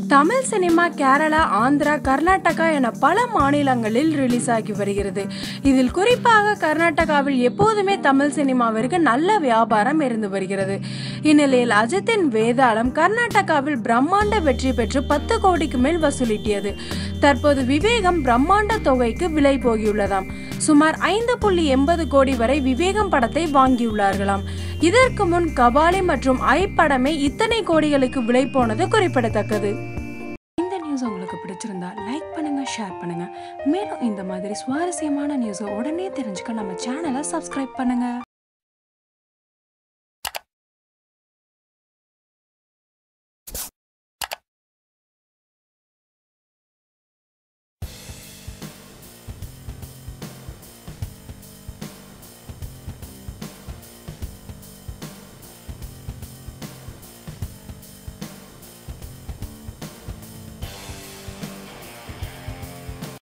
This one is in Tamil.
தமிழ் சினிமா கேரளா ஆந்திரா கர்நாடகா என பல மாநிலங்களில் ரிலீஸ் ஆகி வருகிறது இதில் குறிப்பாக கர்நாடகாவில் எப்போதுமே தமிழ் சினிமாவிற்கு நல்ல வியாபாரம் இருந்து வருகிறது இந்நிலையில் அஜித்தின் வேதாளம் கர்நாடகாவில் பிரம்மாண்ட வெற்றி பெற்று பத்து கோடிக்கு மேல் வசூலிட்டியது தற்போது விவேகம் பிரம்மாண்ட தொகைக்கு விலை போகியுள்ளதாம் சுமார் ஐந்து புள்ளி எண்பது கோடி வரை விவேகம் படத்தை வாங்கியுள்ளார்களாம் இதற்கு முன் கபாலி மற்றும் ஐ படமே இத்தனை கோடிகளுக்கு விலை போனது குறிப்பிடத்தக்கது இந்த நியூஸ் உங்களுக்கு பிடிச்சிருந்தா லைக் பண்ணுங்க ஷேர் பண்ணுங்க மேலும் இந்த மாதிரி சுவாரஸ்யமான நியூஸை உடனே தெரிஞ்சுக்க நம்ம சேனலை சப்ஸ்கிரைப் பண்ணுங்க